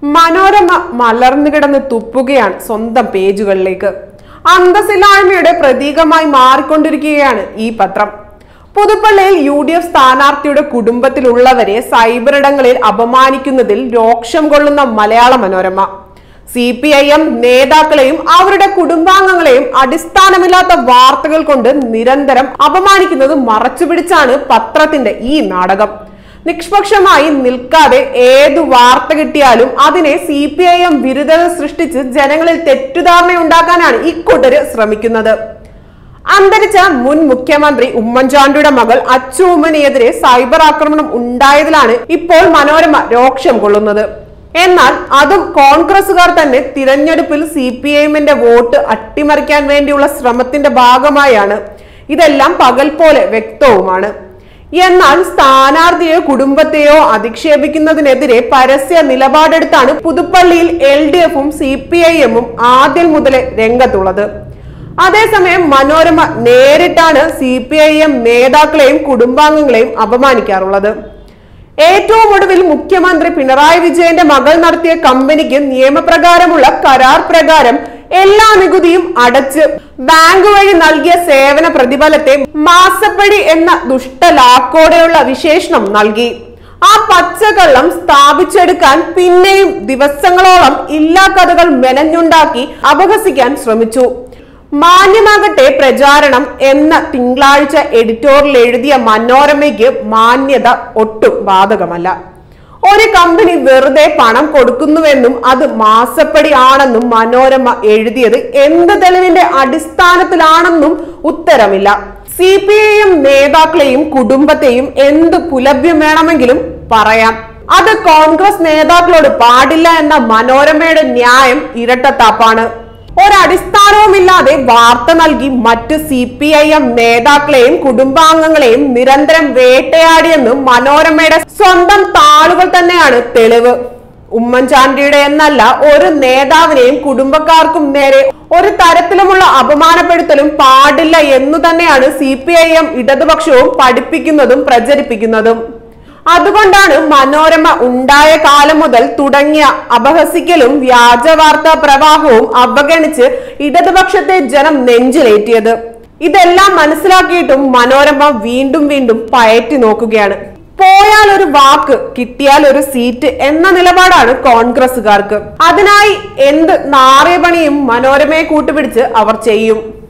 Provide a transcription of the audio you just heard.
മനോരമ മലർന്നു കിടന്ന് തുപ്പുകയാണ് സ്വന്തം പേജുകളിലേക്ക് അന്തസ്സില്ലായ്മയുടെ പ്രതീകമായി മാറിക്കൊണ്ടിരിക്കുകയാണ് ഈ പത്രം പുതുപ്പള്ളിയിൽ യു ഡി എഫ് സ്ഥാനാർത്ഥിയുടെ കുടുംബത്തിലുള്ളവരെ സൈബറിടങ്ങളിൽ അപമാനിക്കുന്നതിൽ രോക്ഷം കൊള്ളുന്ന Malayala Manorama C P I M നേതാക്കളെയും അവരുടെ കുടുംബാംഗങ്ങളെയും അടിസ്ഥാനമില്ലാത്ത വാർത്തകൾ കൊണ്ട് നിരന്തരം അപമാനിക്കുന്നത് മറച്ചുപിടിച്ചാണ് പത്രത്തിന്റെ ഈ നാടകം നിഷ്പക്ഷമായി നിൽക്കാതെ ഏതു വാർത്ത കിട്ടിയാലും അതിനെ സി പി ഐ എം വിരുദ്ധത സൃഷ്ടിച്ച് ജനങ്ങളിൽ തെറ്റുധാരണയുണ്ടാക്കാനാണ് ഇക്കൂട്ടര് ശ്രമിക്കുന്നത് അന്തരിച്ച മുൻ മുഖ്യമന്ത്രി ഉമ്മൻചാണ്ടിയുടെ മകൾ അച്ചു ഉമ്മനെതിരെ സൈബർ ആക്രമണം ഉണ്ടായതിലാണ് ഇപ്പോൾ മനോരമ രോക്ഷം കൊള്ളുന്നത് എന്നാൽ അതും കോൺഗ്രസുകാർ തന്നെ തിരഞ്ഞെടുപ്പിൽ സി പി എമ്മിന്റെ വോട്ട് അട്ടിമറിക്കാൻ വേണ്ടിയുള്ള ശ്രമത്തിന്റെ ഭാഗമായാണ് ഇതെല്ലാം പകൽ പോലെ വ്യക്തവുമാണ് എന്നാൽ സ്ഥാനാർത്ഥിയോ കുടുംബത്തെയോ അധിക്ഷേപിക്കുന്നതിനെതിരെ പരസ്യ നിലപാടെടുത്താണ് പുതുപ്പള്ളിയിൽ എൽ ഡി എഫും സി പി ഐ എമ്മും ആദ്യം മുതലേ രംഗത്തുള്ളത് അതേസമയം മനോരമ നേരിട്ടാണ് സി പി ഐ എം നേതാക്കളെയും കുടുംബാംഗങ്ങളെയും അപമാനിക്കാറുള്ളത് ഏറ്റവും ഒടുവിൽ മുഖ്യമന്ത്രി പിണറായി വിജയന്റെ മകൾ നടത്തിയ കമ്പനിക്ക് നിയമപ്രകാരമുള്ള കരാർ പ്രകാരം എല്ലാ നികുതിയും അടച്ച് ബാങ്ക് വഴി നൽകിയ സേവന പ്രതിഫലത്തെ മാസപ്പടി എന്ന ദുഷ്ടലാക്കോടെയുള്ള വിശേഷണം നൽകി ആ പച്ചക്കള്ളം സ്ഥാപിച്ചെടുക്കാൻ പിന്നെയും ദിവസങ്ങളോളം ഇല്ലാ കഥകൾ മെനഞ്ഞുണ്ടാക്കി അപഹസിക്കാൻ ശ്രമിച്ചു മാന്യമാകട്ടെ പ്രചാരണം എന്ന തിങ്കളാഴ്ച എഡിറ്റോറിൽ എഴുതിയ മനോരമയ്ക്ക് മാന്യത ഒട്ടും ബാധകമല്ല ഒരു കമ്പനി വെറുതെ പണം കൊടുക്കുന്നുവെന്നും അത് മാസപ്പടി ആണെന്നും മനോരമ എഴുതിയത് എന്ത് തെളിവിന്റെ അടിസ്ഥാനത്തിലാണെന്നും ഉത്തരമില്ല സി പി ഐ എം നേതാക്കളെയും കുടുംബത്തെയും എന്ത് പുലഭ്യം വേണമെങ്കിലും പറയാം അത് കോൺഗ്രസ് നേതാക്കളോട് പാടില്ല എന്ന മനോരമയുടെ ന്യായം ഇരട്ടത്താപ്പാണ് ഒരടിസ്ഥാനവുമില്ലാതെ വാർത്ത നൽകി മറ്റ് സി പി ഐ എം നേതാക്കളെയും കുടുംബാംഗങ്ങളെയും നിരന്തരം വേട്ടയാടിയെന്ന് മനോരമയുടെ സ്വന്തം താളുകൾ തന്നെയാണ് തെളിവ് ഉമ്മൻചാണ്ടിയുടെ എന്നല്ല ഒരു നേതാവിനെയും കുടുംബക്കാർക്കും നേരെ ഒരു തരത്തിലുമുള്ള അപമാനപ്പെടുത്തലും പാടില്ല എന്നു തന്നെയാണ് സി പി ഐ എം ഇടതുപക്ഷവും പഠിപ്പിക്കുന്നതും പ്രചരിപ്പിക്കുന്നതും അതുകൊണ്ടാണ് മനോരമ ഉണ്ടായ കാലം മുതൽ തുടങ്ങിയ അപഹസിക്കലും വ്യാജ വാർത്താ പ്രവാഹവും അവഗണിച്ച് ഇടതുപക്ഷത്തെ ജനം നെഞ്ചിലേറ്റിയത് ഇതെല്ലാം മനസ്സിലാക്കിയിട്ടും മനോരമ വീണ്ടും വീണ്ടും പയറ്റി നോക്കുകയാണ് പോയാൽ ഒരു വാക്ക് കിട്ടിയാൽ ഒരു സീറ്റ് എന്ന നിലപാടാണ് കോൺഗ്രസുകാർക്ക് അതിനായി എന്ത് നാറിയ പണിയും മനോരമയെ കൂട്ടുപിടിച്ച് അവർ ചെയ്യും